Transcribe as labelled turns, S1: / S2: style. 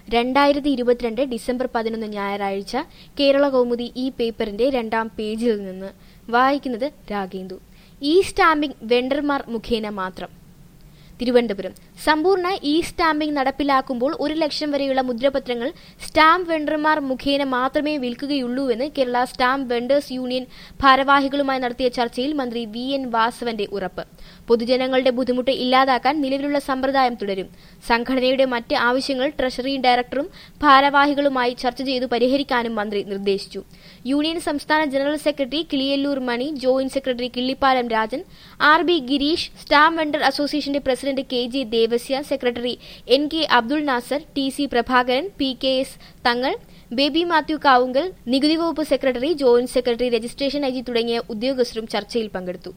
S1: രണ്ടായിരത്തി ഇരുപത്തിരണ്ട് ഡിസംബർ പതിനൊന്ന് ഞായറാഴ്ച കേരള കൗമുദി ഈ പേപ്പറിന്റെ രണ്ടാം പേജിൽ നിന്ന് വായിക്കുന്നത് രാഗേന്ദു ഇ സ്റ്റാമ്പിംഗ് വെണ്ടർമാർ മുഖേന മാത്രം തിരുവനന്തപുരം സമ്പൂർണ്ണ ഇ സ്റ്റാമ്പിംഗ് നടപ്പിലാക്കുമ്പോൾ ഒരു ലക്ഷം വരെയുള്ള മുദ്രപത്രങ്ങൾ സ്റ്റാമ്പ് വെണ്ടർമാർ മുഖേന മാത്രമേ വിൽക്കുകയുള്ളൂവെന്ന് കേരള സ്റ്റാമ്പ് വെണ്ടേഴ്സ് യൂണിയൻ ഭാരവാഹികളുമായി നടത്തിയ ചർച്ചയിൽ മന്ത്രി വി എൻ വാസവന്റെ ഉറപ്പ് പൊതുജനങ്ങളുടെ ബുദ്ധിമുട്ട് ഇല്ലാതാക്കാൻ നിലവിലുള്ള സമ്പ്രദായം തുടരും സംഘടനയുടെ മറ്റ് ആവശ്യങ്ങൾ ട്രഷറി ഡയറക്ടറും ഭാരവാഹികളുമായി ചർച്ച ചെയ്തു പരിഹരിക്കാനും മന്ത്രി നിർദ്ദേശിച്ചു യൂണിയൻ സംസ്ഥാന general secretary Kiliyallur Mani joint secretary Killipalam Rajan R B Gireesh stamp vendor അസോസിയേഷന്റെ president K J Devasya secretary N K Abdul Nasar T C Prabhakaran P K S Thangal Baby Mathew Kavungal നികുതി വകുപ്പ് secretary joint secretary registration I G തുടങ്ങിയ ഉദ്യോഗസ്ഥരും ചർച്ചയിൽ പങ്കെടുത്തു